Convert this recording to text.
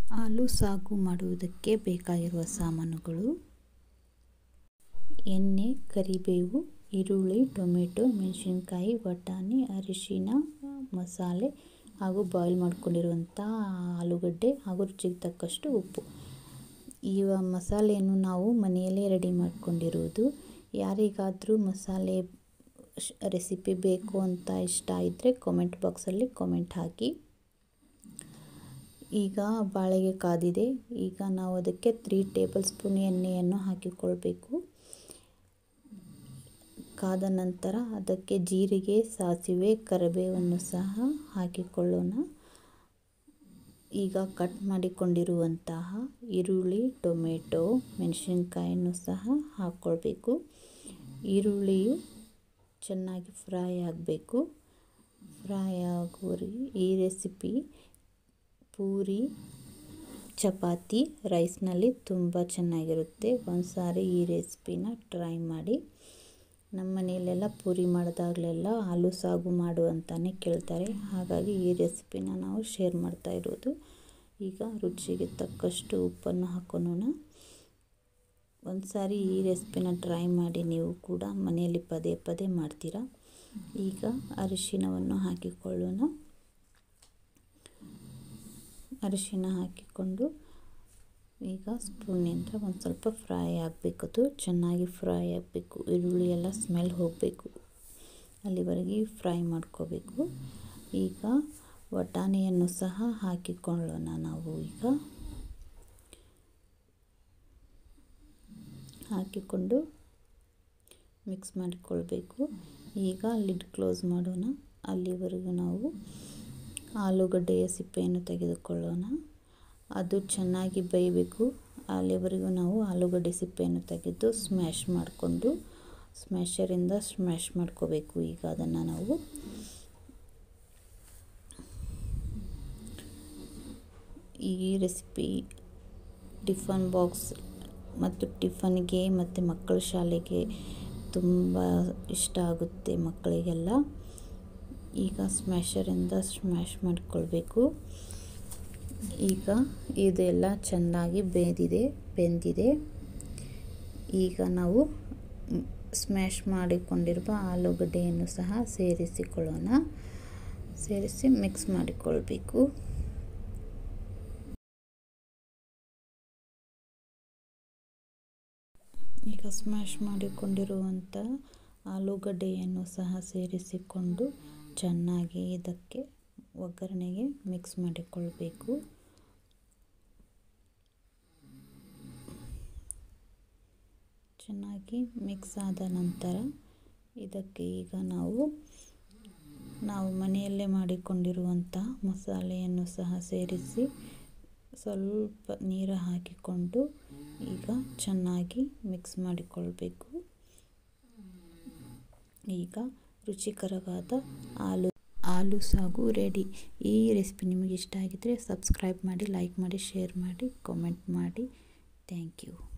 ಹಾಲು ಸಾಗು ಮಾಡುವುದಕ್ಕೆ ಬೇಕಾಗಿರುವ ಸಾಮಾನುಗಳು ಎಣ್ಣೆ ಕರಿಬೇವು ಈರುಳ್ಳಿ ಟೊಮೆಟೊ ಮೆಣಸಿನ್ಕಾಯಿ ಬಟಾಣಿ ಅರಿಶಿನ ಮಸಾಲೆ ಹಾಗೂ ಬಾಯ್ಲ್ ಮಾಡ್ಕೊಂಡಿರುವಂಥ ಆಲೂಗಡ್ಡೆ ಹಾಗೂ ರುಚಿಗೆ ತಕ್ಕಷ್ಟು ಉಪ್ಪು ಈ ಮಸಾಲೆಯನ್ನು ನಾವು ಮನೆಯಲ್ಲೇ ರೆಡಿ ಮಾಡ್ಕೊಂಡಿರುವುದು ಯಾರಿಗಾದರೂ ಮಸಾಲೆ ರೆಸಿಪಿ ಬೇಕು ಅಂತ ಇಷ್ಟ ಇದ್ದರೆ ಕಾಮೆಂಟ್ ಬಾಕ್ಸಲ್ಲಿ ಕಾಮೆಂಟ್ ಹಾಕಿ ಈಗ ಬಾಳೆಗೆ ಕಾದಿದೆ ಈಗ ನಾವು ಅದಕ್ಕೆ ತ್ರೀ ಟೇಬಲ್ ಸ್ಪೂನ್ ಎಣ್ಣೆಯನ್ನು ಹಾಕಿಕೊಳ್ಬೇಕು ಕಾದ ನಂತರ ಅದಕ್ಕೆ ಜೀರಿಗೆ ಸಾಸಿವೆ ಕರಿಬೇವನ್ನು ಸಹ ಹಾಕಿಕೊಳ್ಳೋಣ ಈಗ ಕಟ್ ಮಾಡಿಕೊಂಡಿರುವಂತಹ ಈರುಳ್ಳಿ ಟೊಮೆಟೊ ಮೆಣಸಿನ್ಕಾಯನ್ನು ಸಹ ಹಾಕ್ಕೊಳ್ಬೇಕು ಈರುಳ್ಳಿಯು ಚೆನ್ನಾಗಿ ಫ್ರೈ ಆಗಬೇಕು ಫ್ರೈ ಆಗೋವರೆಗೆ ಈ ರೆಸಿಪಿ ಪೂರಿ ಚಪಾತಿ ರೈಸ್ನಲ್ಲಿ ತುಂಬ ಚೆನ್ನಾಗಿರುತ್ತೆ ಒಂದು ಸಾರಿ ಈ ರೆಸಿಪಿನ ಟ್ರೈ ಮಾಡಿ ನಮ್ಮ ಮನೆಯಲ್ಲೆಲ್ಲ ಪೂರಿ ಮಾಡಿದಾಗಲೆಲ್ಲ ಆಲೂ ಸಾಗು ಮಾಡು ಅಂತಲೇ ಕೇಳ್ತಾರೆ ಹಾಗಾಗಿ ಈ ರೆಸಿಪಿನ ನಾವು ಶೇರ್ ಮಾಡ್ತಾ ಇರೋದು ಈಗ ರುಚಿಗೆ ತಕ್ಕಷ್ಟು ಉಪ್ಪನ್ನು ಹಾಕೊಳ್ಳೋಣ ಒಂದು ಸಾರಿ ಈ ರೆಸಿಪಿನ ಟ್ರೈ ಮಾಡಿ ನೀವು ಕೂಡ ಮನೆಯಲ್ಲಿ ಪದೇ ಪದೇ ಮಾಡ್ತೀರಾ ಈಗ ಅರಿಶಿನವನ್ನು ಹಾಕಿಕೊಳ್ಳೋಣ ಅರಿಶಿನ ಹಾಕಿಕೊಂಡು ಈಗ ಸ್ಪೂನಿಂದ ಒಂದು ಸ್ವಲ್ಪ ಫ್ರೈ ಆಗಬೇಕು ಅದು ಚೆನ್ನಾಗಿ ಫ್ರೈ ಆಗಬೇಕು ಈರುಳ್ಳಿ ಎಲ್ಲ ಸ್ಮೆಲ್ ಹೋಗಬೇಕು ಅಲ್ಲಿವರೆಗೆ ಫ್ರೈ ಮಾಡ್ಕೋಬೇಕು ಈಗ ವಟಾಣಿಯನ್ನು ಸಹ ಹಾಕಿಕೊಳ್ಳೋಣ ನಾವು ಈಗ ಹಾಕಿಕೊಂಡು ಮಿಕ್ಸ್ ಮಾಡಿಕೊಳ್ಬೇಕು ಈಗ ಲಿಡ್ ಕ್ಲೋಸ್ ಮಾಡೋಣ ಅಲ್ಲಿವರೆಗೂ ನಾವು ಆಲೂಗಡ್ಡೆಯ ಸಿಪ್ಪೆಯನ್ನು ತೆಗೆದುಕೊಳ್ಳೋಣ ಅದು ಚೆನ್ನಾಗಿ ಬೇಯಬೇಕು ಅಲ್ಲಿವರೆಗೂ ನಾವು ಆಲೂಗಡ್ಡೆ ಸಿಪ್ಪೆಯನ್ನು ತೆಗೆದು ಸ್ಮ್ಯಾಶ್ ಮಾಡಿಕೊಂಡು ಸ್ಮ್ಯಾಶರಿಂದ ಸ್ಮ್ಯಾಶ್ ಮಾಡ್ಕೋಬೇಕು ಈಗ ಅದನ್ನು ನಾವು ಈ ರೆಸಿಪಿ ಟಿಫನ್ ಬಾಕ್ಸ್ ಮತ್ತು ಟಿಫನ್ಗೆ ಮತ್ತು ಮಕ್ಕಳ ಶಾಲೆಗೆ ತುಂಬ ಇಷ್ಟ ಆಗುತ್ತೆ ಮಕ್ಕಳಿಗೆಲ್ಲ ಈಗ ಸ್ಮ್ಯಾಶರಿಂದ ಸ್ಮ್ಯಾಶ್ ಮಾಡಿಕೊಳ್ಬೇಕು ಈಗ ಇದೆಲ್ಲ ಚೆನ್ನಾಗಿ ಬೇಯ್ದಿದೆ ಬೆಂದಿದೆ ಈಗ ನಾವು ಸ್ಮ್ಯಾಶ್ ಮಾಡಿಕೊಂಡಿರುವ ಆಲೂಗಡ್ಡೆಯನ್ನು ಸಹ ಸೇರಿಸಿಕೊಳ್ಳೋಣ ಸೇರಿಸಿ ಮಿಕ್ಸ್ ಮಾಡಿಕೊಳ್ಬೇಕು ಈಗ ಸ್ಮ್ಯಾಶ್ ಮಾಡಿಕೊಂಡಿರುವಂಥ ಆಲೂಗಡ್ಡೆಯನ್ನು ಸಹ ಸೇರಿಸಿಕೊಂಡು ಚೆನ್ನಾಗಿ ಇದಕ್ಕೆ ಒಗ್ಗರಣೆಗೆ ಮಿಕ್ಸ್ ಮಾಡಿಕೊಳ್ಬೇಕು ಚೆನ್ನಾಗಿ ಮಿಕ್ಸ್ ಆದ ನಂತರ ಇದಕ್ಕೆ ಈಗ ನಾವು ನಾವು ಮನೆಯಲ್ಲೇ ಮಾಡಿಕೊಂಡಿರುವಂಥ ಮಸಾಲೆಯನ್ನು ಸಹ ಸೇರಿಸಿ ಸ್ವಲ್ಪ ನೀರು ಹಾಕಿಕೊಂಡು ಈಗ ಚೆನ್ನಾಗಿ ಮಿಕ್ಸ್ ಮಾಡಿಕೊಳ್ಬೇಕು ಈಗ ರುಚಿಕರವಾದ ಆಲೂ ಆಲೂ ಸಾಗು ರೆಡಿ ಈ ರೆಸಿಪಿ ನಿಮಗೆ ಇಷ್ಟ ಆಗಿದ್ದರೆ ಸಬ್ಸ್ಕ್ರೈಬ್ ಮಾಡಿ ಲೈಕ್ ಮಾಡಿ ಶೇರ್ ಮಾಡಿ ಕಾಮೆಂಟ್ ಮಾಡಿ ಥ್ಯಾಂಕ್ ಯು